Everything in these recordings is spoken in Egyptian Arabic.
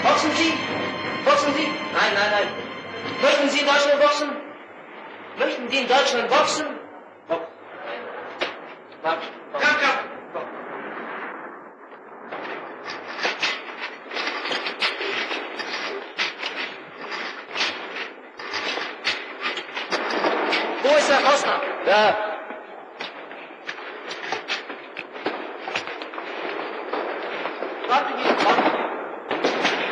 Boxen Sie? Boxen Sie? Nein, nein, nein. Möchten Sie in Deutschland boxen? Möchten Sie in Deutschland boxen? Boxen. Warte. Komm, komm. Wo ist Herr Rosner? Da. Warten Sie, warten Sie.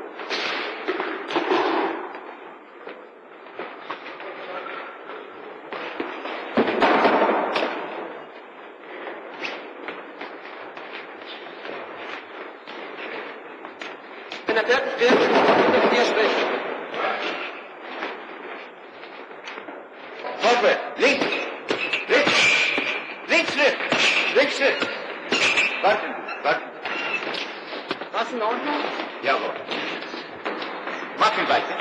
Wenn er fertig wird, wird er mit dir sprechen. Vorwärts, links, links, links, Schritt, links, Schritt. Warten, warten. Was in Ordnung? Jawohl. Machen weiter.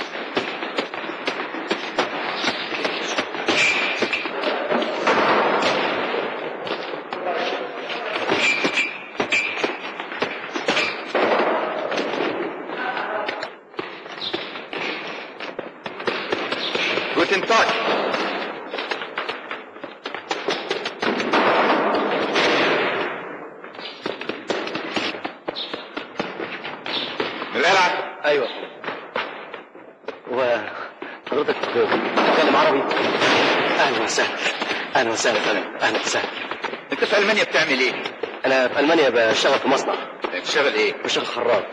Guten Tag. نلعب ايوه هو حضرتك بتتكلم عربي اهلا وسهلا اهلا وسهلا يا فندم اهلا وسهلا انت في المانيا بتعمل ايه؟ انا في المانيا بشتغل في مصنع بتشتغل ايه؟ بشتغل خراط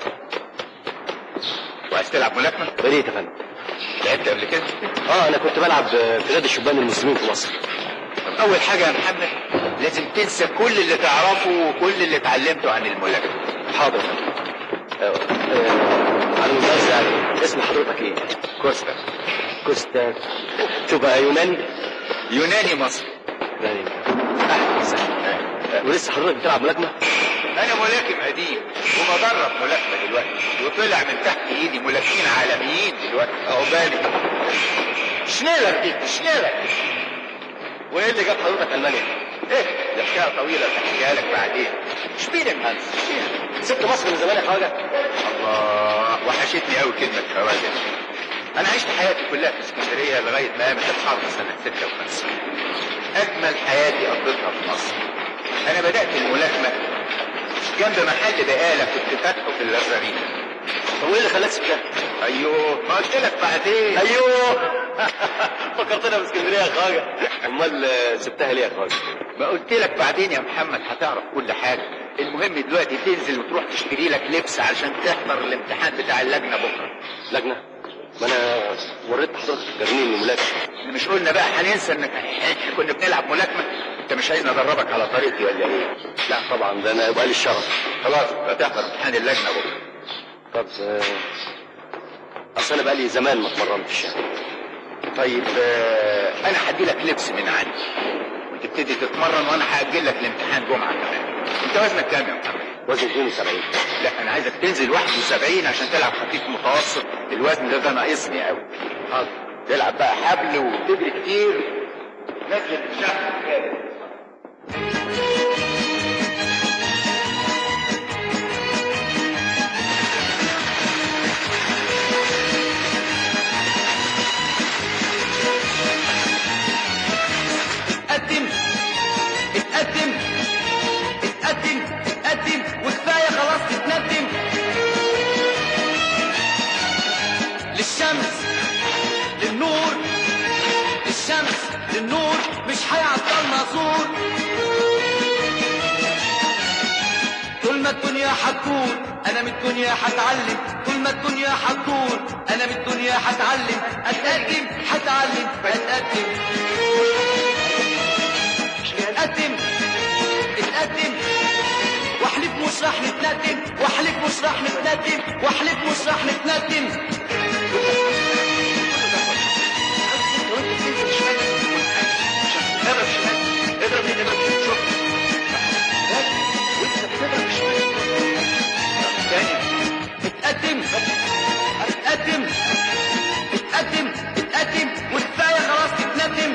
وعايز تلعب ملاكمه؟ يا ريت يا فندم لعبت قبل كده؟ اه انا كنت بلعب في نادي الشبان المسلمين في مصر طب اول حاجه يا محمد لازم تنسى كل اللي تعرفه وكل اللي اتعلمته عن الملاكمه حاضر يا فندم آه، آه، على المميز يعني اسم حضرتك ايه؟ كوستا كوستا تبقى يوناني؟ يوناني مصري يوناني اهلا وسهلا آه، ولسه حضرتك بتلعب ملاكمه؟ انا ملاكم قديم وبدرب ملاكمه دلوقتي وطلع من تحت ايدي ملاكمين عالميين دلوقتي اهو بالي شنيلك دي شنيلك وايه اللي جاب حضرتك المانيا؟ ايه ده حكايه طويله بحكيها لك بعدين شبين هانس سبت مصر من زمان يا خواجه الله وحشتني قوي كلمه خواجه انا عشت حياتي كلها في اسكندريه لغايه ما قامت الحرب سنه 56 اجمل حياتي قضيتها في مصر انا بدات الملاكمه جنب محل بقاله كنت فاتحه في اللازارين طب وايه اللي خلاك سبتها؟ ايوه ما قلت لك بعدين ايوه فكرتنا باسكندريه يا خواجه امال آه، سبتها ليه يا خواجه؟ ما قلت لك بعدين يا محمد هتعرف كل حاجه المهم دلوقتي تنزل وتروح تشتري لك لبس علشان تحضر الامتحان بتاع اللجنه بكره لجنه ما انا وريت حضرتك الترميم الملاكم احنا مش قلنا بقى هننسى انك احنا كنا بنلعب ملاكمه انت مش عايزني ادربك على طريقتي ولا ايه لا طبعا ده انا يبقى لي الشرف خلاص هتحضر امتحان اللجنه بكره طب آه، اصل انا بقالي زمان ما اتمرنتش يعني طيب آه، انا هدي لك لبس من عندي وتبتدي تتمرن وانا هاجل لك الامتحان جمعه كمان انت وزنك كام يا محمد وزن 72 لا انا عايزك تنزل 71 عشان تلعب خفيف متوسط الوزن ده ده ناقصني قوي حاضر تلعب بقى حبل وتجري كتير نزل الشحن كده اتقدم اتقدم اتقدم اتقدم وكفايه خلاص تتندم للشمس للنور للشمس للنور مش هيعطلنا زور طول ما الدنيا هتدور انا من الدنيا هتعلم طول ما الدنيا هتدور انا من الدنيا هتعلم اتقدم هتعلم اتقدم اتقدم اتقدم واحلف مش راح نتندم واحلف مش راح نتندم واحلف مش راح نتندم اتقدم اتقدم اتقدم اتقدم وكفايه خلاص تتندم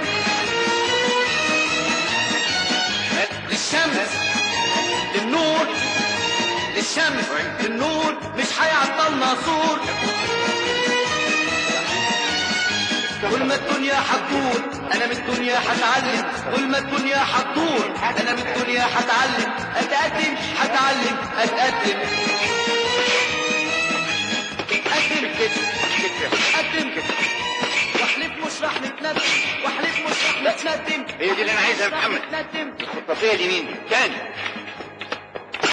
للشمس للنور للشمس للنور مش هيعطلنا عصور طول ما الدنيا هتدور انا من الدنيا هتعلم طول ما الدنيا هتدور انا من الدنيا هتعلم اتقدم هتعلم اتقدم اتقدم اتقدم واحلف مش راح نتندم واحلف مش راح نتندم هي دي اللي انا عايزها يا محمد نتندم الخطافيه دي مين؟ تاني